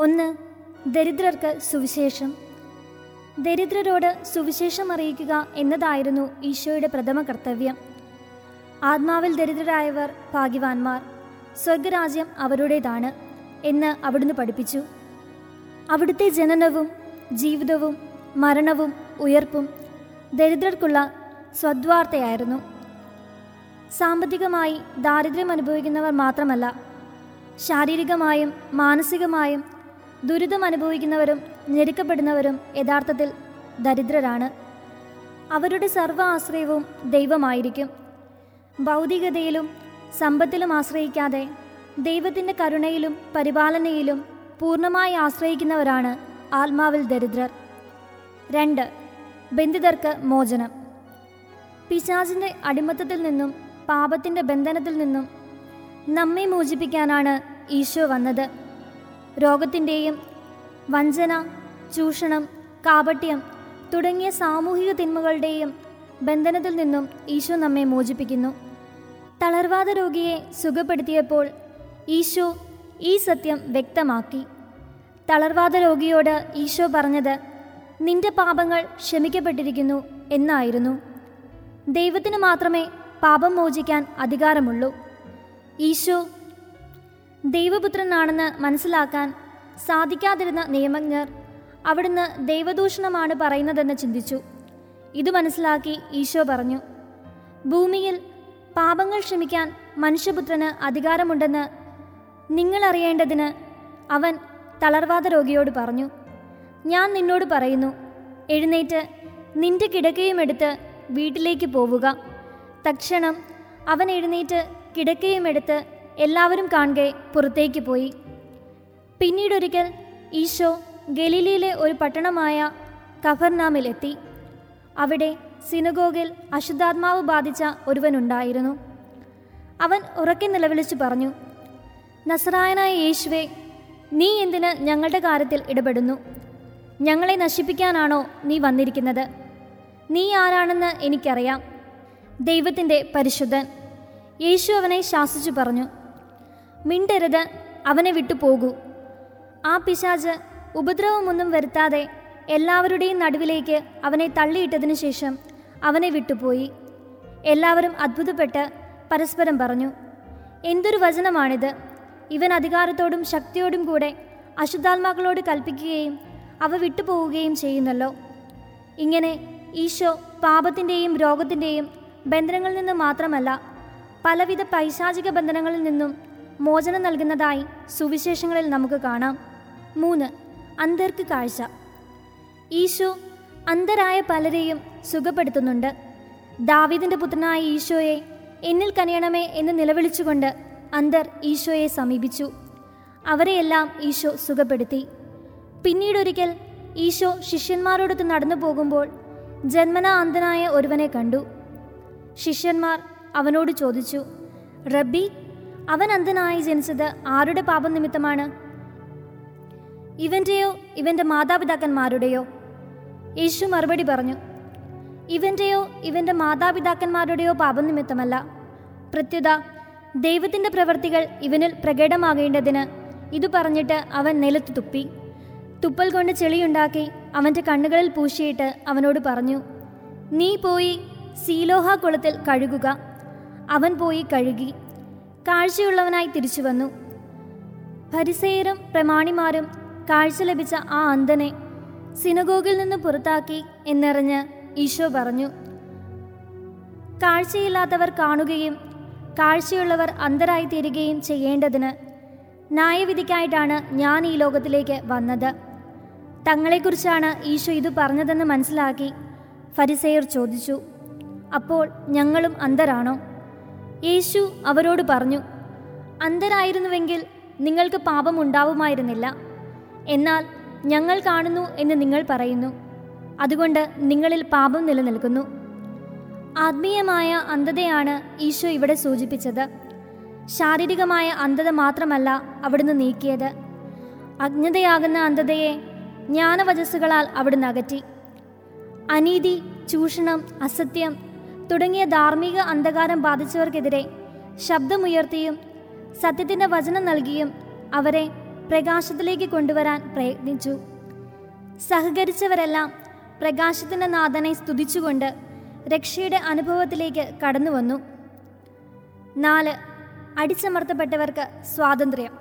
ഒന്ന് ദരിദ്രർക്ക് സുവിശേഷം ദരിദ്രരോട് സുവിശേഷം അറിയിക്കുക എന്നതായിരുന്നു ഈശോയുടെ പ്രഥമ കർത്തവ്യം ആത്മാവിൽ ദരിദ്രരായവർ ഭാഗ്യവാന്മാർ സ്വർഗരാജ്യം അവരുടേതാണ് എന്ന് അവിടുന്ന് പഠിപ്പിച്ചു അവിടുത്തെ ജനനവും ജീവിതവും മരണവും ഉയർപ്പും ദരിദ്രർക്കുള്ള സ്വദ്വാർത്തയായിരുന്നു സാമ്പത്തികമായി ദാരിദ്ര്യം അനുഭവിക്കുന്നവർ മാത്രമല്ല ശാരീരികമായും മാനസികമായും ദുരിതം അനുഭവിക്കുന്നവരും ഞെരുക്കപ്പെടുന്നവരും യഥാർത്ഥത്തിൽ ദരിദ്രരാണ് അവരുടെ സർവ്വ ആശ്രയവും ദൈവമായിരിക്കും ഭൗതികതയിലും സമ്പത്തിലും ആശ്രയിക്കാതെ ദൈവത്തിൻ്റെ കരുണയിലും പരിപാലനയിലും പൂർണ്ണമായി ആശ്രയിക്കുന്നവരാണ് ആത്മാവിൽ ദരിദ്രർ രണ്ട് ബന്ധിതർക്ക് മോചനം പിശാചിൻ്റെ അടിമത്തത്തിൽ നിന്നും പാപത്തിൻ്റെ ബന്ധനത്തിൽ നിന്നും നമ്മെ മോചിപ്പിക്കാനാണ് ഈശോ വന്നത് രോഗത്തിൻ്റെയും വഞ്ചന ചൂഷണം കാപട്യം തുടങ്ങിയ സാമൂഹിക തിന്മകളുടെയും ബന്ധനത്തിൽ നിന്നും ഈശോ നമ്മെ മോചിപ്പിക്കുന്നു തളർവാദ രോഗിയെ സുഖപ്പെടുത്തിയപ്പോൾ ഈശോ ഈ സത്യം വ്യക്തമാക്കി തളർവാദ രോഗിയോട് ഈശോ പറഞ്ഞത് നിന്റെ പാപങ്ങൾ ക്ഷമിക്കപ്പെട്ടിരിക്കുന്നു എന്നായിരുന്നു ദൈവത്തിന് മാത്രമേ പാപം മോചിക്കാൻ അധികാരമുള്ളൂ ഈശോ ദൈവപുത്രനാണെന്ന് മനസ്സിലാക്കാൻ സാധിക്കാതിരുന്ന നിയമജ്ഞർ അവിടുന്ന് ദൈവദൂഷണമാണ് പറയുന്നതെന്ന് ചിന്തിച്ചു ഇത് മനസ്സിലാക്കി ഈശോ പറഞ്ഞു ഭൂമിയിൽ പാപങ്ങൾ ക്ഷമിക്കാൻ മനുഷ്യപുത്രന് അധികാരമുണ്ടെന്ന് നിങ്ങൾ അറിയേണ്ടതിന് അവൻ തളർവാദ രോഗിയോട് പറഞ്ഞു ഞാൻ നിന്നോട് പറയുന്നു എഴുന്നേറ്റ് നിന്റെ കിടക്കയും എടുത്ത് വീട്ടിലേക്ക് പോവുക തക്ഷണം അവൻ എഴുന്നേറ്റ് കിടക്കയും എടുത്ത് എല്ലാവരും കാണുകെ പുറത്തേക്ക് പോയി പിന്നീടൊരിക്കൽ ഈശോ ഗലീലയിലെ ഒരു പട്ടണമായ കഫർനാമിലെത്തി അവിടെ സിനഗോഗിൽ അശുദ്ധാത്മാവ് ബാധിച്ച ഒരുവനുണ്ടായിരുന്നു അവൻ ഉറക്കെ നിലവിളിച്ചു പറഞ്ഞു നസറായനായ യേശുവെ നീ എന്തിന് ഞങ്ങളുടെ കാര്യത്തിൽ ഇടപെടുന്നു ഞങ്ങളെ നശിപ്പിക്കാനാണോ നീ വന്നിരിക്കുന്നത് നീ ആരാണെന്ന് എനിക്കറിയാം ദൈവത്തിൻ്റെ പരിശുദ്ധൻ യേശു അവനെ ശാസിച്ചു പറഞ്ഞു മിണ്ടരുത് അവനെ വിട്ടു പോകൂ ആ പിശാജ് ഉപദ്രവമൊന്നും വരുത്താതെ എല്ലാവരുടെയും നടുവിലേക്ക് അവനെ തള്ളിയിട്ടതിനു ശേഷം അവനെ വിട്ടുപോയി എല്ലാവരും അത്ഭുതപ്പെട്ട് പരസ്പരം പറഞ്ഞു എന്തൊരു വചനമാണിത് ഇവൻ അധികാരത്തോടും ശക്തിയോടും കൂടെ അശുദ്ധാത്മാക്കളോട് കൽപ്പിക്കുകയും അവ വിട്ടുപോവുകയും ചെയ്യുന്നല്ലോ ഇങ്ങനെ ഈശോ പാപത്തിൻ്റെയും രോഗത്തിൻ്റെയും ബന്ധനങ്ങളിൽ നിന്ന് മാത്രമല്ല പലവിധ പൈശാചിക ബന്ധനങ്ങളിൽ നിന്നും മോചനം നൽകുന്നതായി സുവിശേഷങ്ങളിൽ നമുക്ക് കാണാം മൂന്ന് അന്ധർക്ക് കാഴ്ച ഈശോ അന്ധരായ പലരെയും സുഖപ്പെടുത്തുന്നുണ്ട് ദാവീദിന്റെ പുത്രനായ ഈശോയെ എന്നിൽ കനിയണമേ എന്ന് നിലവിളിച്ചുകൊണ്ട് അന്ധർ ഈശോയെ സമീപിച്ചു അവരെയെല്ലാം ഈശോ സുഖപ്പെടുത്തി പിന്നീടൊരിക്കൽ ഈശോ ശിഷ്യന്മാരോടൊത്ത് നടന്നു പോകുമ്പോൾ ജന്മനാ അന്ധനായ ഒരുവനെ കണ്ടു ശിഷ്യന്മാർ അവനോട് ചോദിച്ചു റബ്ബി അവൻ അന്ധനായി ജനിച്ചത് ആരുടെ പാപം നിമിത്തമാണ് ഇവൻ്റെയോ ഇവൻ്റെ മാതാപിതാക്കന്മാരുടെയോ യേശു മറുപടി പറഞ്ഞു ഇവൻ്റെയോ ഇവൻ്റെ മാതാപിതാക്കന്മാരുടെയോ പാപം നിമിത്തമല്ല പ്രത്യുത ദൈവത്തിൻ്റെ പ്രവൃത്തികൾ ഇവനിൽ പ്രകടമാകേണ്ടതിന് ഇത് പറഞ്ഞിട്ട് അവൻ നിലത്ത് തുപ്പി തുപ്പൽ കൊണ്ട് ചെളിയുണ്ടാക്കി അവൻ്റെ കണ്ണുകളിൽ പൂശിയിട്ട് അവനോട് പറഞ്ഞു നീ പോയി സീലോഹ കുളത്തിൽ കഴുകുക അവൻ പോയി കഴുകി കാഴ്ചയുള്ളവനായി തിരിച്ചു വന്നു പരിസയരും പ്രമാണിമാരും കാഴ്ച ലഭിച്ച ആ അന്ധനെ സിനഗോഗിൽ നിന്ന് പുറത്താക്കി എന്നറിഞ്ഞ് ഈശോ പറഞ്ഞു കാഴ്ചയില്ലാത്തവർ കാണുകയും കാഴ്ചയുള്ളവർ അന്ധരായി തീരുകയും ചെയ്യേണ്ടതിന് ന്യായവിധിക്കായിട്ടാണ് ഞാൻ ഈ ലോകത്തിലേക്ക് വന്നത് തങ്ങളെക്കുറിച്ചാണ് ഈശോ ഇത് പറഞ്ഞതെന്ന് മനസ്സിലാക്കി ഫരിസേയർ ചോദിച്ചു അപ്പോൾ ഞങ്ങളും അന്ധരാണോ യേശു അവരോട് പറഞ്ഞു അന്ധരായിരുന്നുവെങ്കിൽ നിങ്ങൾക്ക് പാപം ഉണ്ടാവുമായിരുന്നില്ല എന്നാൽ ഞങ്ങൾ കാണുന്നു എന്ന് നിങ്ങൾ പറയുന്നു അതുകൊണ്ട് നിങ്ങളിൽ പാപം നിലനിൽക്കുന്നു ആത്മീയമായ അന്ധതയാണ് ഈശോ ഇവിടെ സൂചിപ്പിച്ചത് ശാരീരികമായ അന്ധത മാത്രമല്ല അവിടുന്ന് നീക്കിയത് അജ്ഞതയാകുന്ന അന്ധതയെ ജ്ഞാനവചസ്സുകളാൽ അവിടുന്ന് അകറ്റി അനീതി ചൂഷണം അസത്യം തുടങ്ങിയ ധാർമ്മിക അന്ധകാരം ബാധിച്ചവർക്കെതിരെ ശബ്ദമുയർത്തിയും സത്യത്തിൻ്റെ വചനം നൽകിയും അവരെ പ്രകാശത്തിലേക്ക് കൊണ്ടുവരാൻ പ്രയത്നിച്ചു സഹകരിച്ചവരെല്ലാം പ്രകാശത്തിൻ്റെ നാഥനെ സ്തുതിച്ചുകൊണ്ട് രക്ഷയുടെ അനുഭവത്തിലേക്ക് കടന്നു വന്നു നാല് അടിച്ചമർത്തപ്പെട്ടവർക്ക് സ്വാതന്ത്ര്യം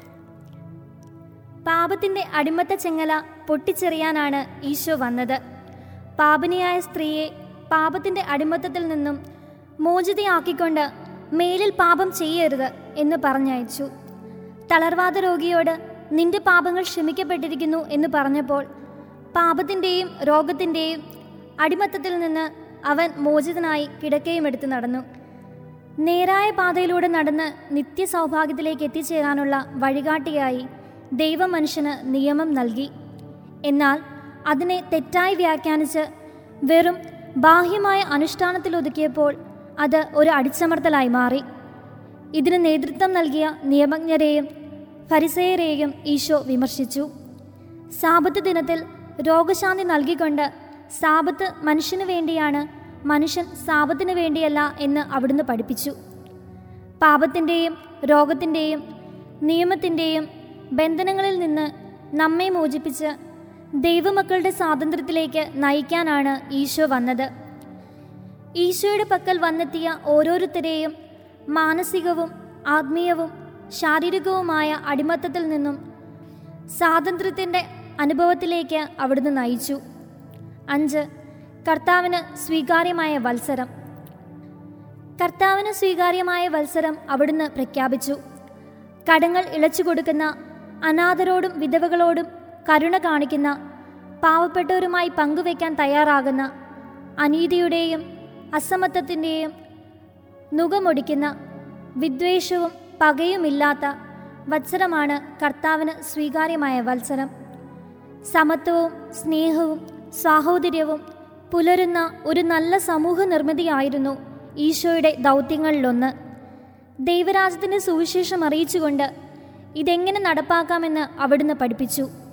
പാപത്തിൻ്റെ അടിമത്ത ചെങ്ങല പൊട്ടിച്ചെറിയാനാണ് ഈശോ വന്നത് പാപനിയായ സ്ത്രീയെ പാപത്തിൻ്റെ അടിമത്തത്തിൽ നിന്നും മോചിതയാക്കിക്കൊണ്ട് മേലിൽ പാപം ചെയ്യരുത് എന്ന് പറഞ്ഞയച്ചു തളർവാദ രോഗിയോട് നിന്റെ പാപങ്ങൾ ക്ഷമിക്കപ്പെട്ടിരിക്കുന്നു എന്ന് പറഞ്ഞപ്പോൾ പാപത്തിൻ്റെയും രോഗത്തിൻ്റെയും അടിമത്തത്തിൽ നിന്ന് അവൻ മോചിതനായി കിടക്കയും എടുത്ത് നടന്നു നേരായ പാതയിലൂടെ നടന്ന് നിത്യസൗഭാഗ്യത്തിലേക്ക് എത്തിച്ചേരാനുള്ള വഴികാട്ടിയായി ദൈവം മനുഷ്യന് നിയമം നൽകി എന്നാൽ അതിനെ തെറ്റായി വ്യാഖ്യാനിച്ച് വെറും ബാഹ്യമായ അനുഷ്ഠാനത്തിൽ ഒതുക്കിയപ്പോൾ അത് ഒരു അടിച്ചമർത്തലായി മാറി ഇതിന് നേതൃത്വം നൽകിയ നിയമജ്ഞരെയും ഫരിസയരെയും ഈശോ വിമർശിച്ചു സാപത്ത് ദിനത്തിൽ രോഗശാന്തി നൽകിക്കൊണ്ട് സാപത്ത് മനുഷ്യന് വേണ്ടിയാണ് മനുഷ്യൻ സാപത്തിന് വേണ്ടിയല്ല എന്ന് അവിടുന്ന് പഠിപ്പിച്ചു പാപത്തിൻ്റെയും രോഗത്തിൻ്റെയും നിയമത്തിൻ്റെയും ബന്ധനങ്ങളിൽ നിന്ന് നമ്മെ മോചിപ്പിച്ച് ദൈവമക്കളുടെ സ്വാതന്ത്ര്യത്തിലേക്ക് നയിക്കാനാണ് ഈശോ വന്നത് ഈശോയുടെ പക്കൽ വന്നെത്തിയ ഓരോരുത്തരെയും മാനസികവും ആത്മീയവും ശാരീരികവുമായ അടിമത്തത്തിൽ നിന്നും സ്വാതന്ത്ര്യത്തിൻ്റെ അനുഭവത്തിലേക്ക് അവിടുന്ന് നയിച്ചു അഞ്ച് കർത്താവിന് സ്വീകാര്യമായ വത്സരം കർത്താവിന് സ്വീകാര്യമായ വത്സരം അവിടുന്ന് പ്രഖ്യാപിച്ചു കടങ്ങൾ ഇളച്ചു കൊടുക്കുന്ന അനാഥരോടും വിധവകളോടും കരുണ കാണിക്കുന്ന പാവപ്പെട്ടവരുമായി പങ്കുവയ്ക്കാൻ തയ്യാറാകുന്ന അനീതിയുടെയും അസമത്വത്തിൻ്റെയും നുകമൊടിക്കുന്ന വിദ്വേഷവും പകയുമില്ലാത്ത വത്സരമാണ് കർത്താവിന് സ്വീകാര്യമായ വത്സരം സമത്വവും സ്നേഹവും സാഹോദര്യവും പുലരുന്ന ഒരു നല്ല സമൂഹ നിർമ്മിതിയായിരുന്നു ഈശോയുടെ ദൗത്യങ്ങളിലൊന്ന് ദൈവരാജ്യത്തിൻ്റെ സുവിശേഷം അറിയിച്ചുകൊണ്ട് ഇതെങ്ങനെ നടപ്പാക്കാമെന്ന് അവിടുന്ന് പഠിപ്പിച്ചു